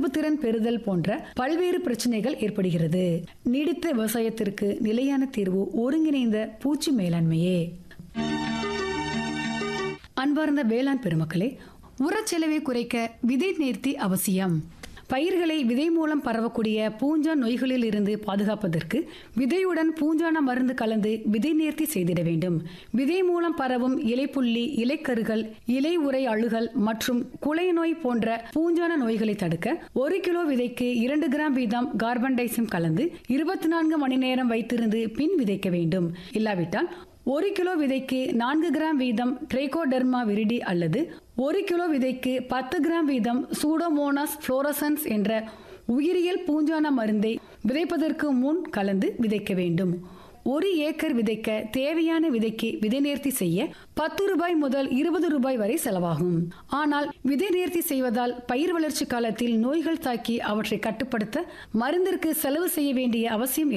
எதிர்ப்பு திறன் பெறுதல் போன்ற பல்வேறு பிரச்சனைகள் ஏற்படுகிறது நீடித்த விவசாயத்திற்கு நிலையான தீர்வு ஒருங்கிணைந்த பூச்சி மேலாண்மையே அன்பார்ந்த வேளாண் பெருமக்களே உரச்செலவை குறைக்க விதை நேர்த்தி அவசியம் பயிர்களை விதை மூலம் பரவக்கூடிய பூஞ்சா நோய்களில் இருந்து பாதுகாப்பதற்கு விதையுடன் பூஞ்சான மருந்து கலந்து விதை நேர்த்தி செய்திட வேண்டும் விதை மூலம் பரவும் இலைப்புள்ளி இலைக்கருகள் இலை உரை அழுகல் மற்றும் குலை நோய் போன்ற பூஞ்சான நோய்களை தடுக்க ஒரு கிலோ விதைக்கு இரண்டு கிராம் வீதம் கார்பன் டைசிம் கலந்து இருபத்தி நான்கு மணி நேரம் வைத்திருந்து பின் விதைக்க வேண்டும் இல்லாவிட்டால் ஒரு கிலோ விதைக்கு நான்கு கிராம் வீதம் ட்ரைகோடெர்மா விரிடி அல்லது ஒரு கிலோ விதைக்கு பத்து கிராம் வீதம் சூடோமோனாஸ் ஃப்ளோரசன்ஸ் என்ற உயிரியல் பூஞ்சான மருந்தை விதைப்பதற்கு முன் கலந்து விதைக்க வேண்டும் ஒரு ஏக்கர் விதைக்க தேவையான விதைக்கு விதை நேர்த்தி செய்ய பத்து ரூபாய் முதல் இருபது ரூபாய் வரை செலவாகும் ஆனால் விதை நேர்த்தி செய்வதால் பயிர் வளர்ச்சி காலத்தில் நோய்கள் தாக்கி அவற்றை கட்டுப்படுத்த மருந்திற்கு செலவு செய்ய வேண்டிய அவசியம்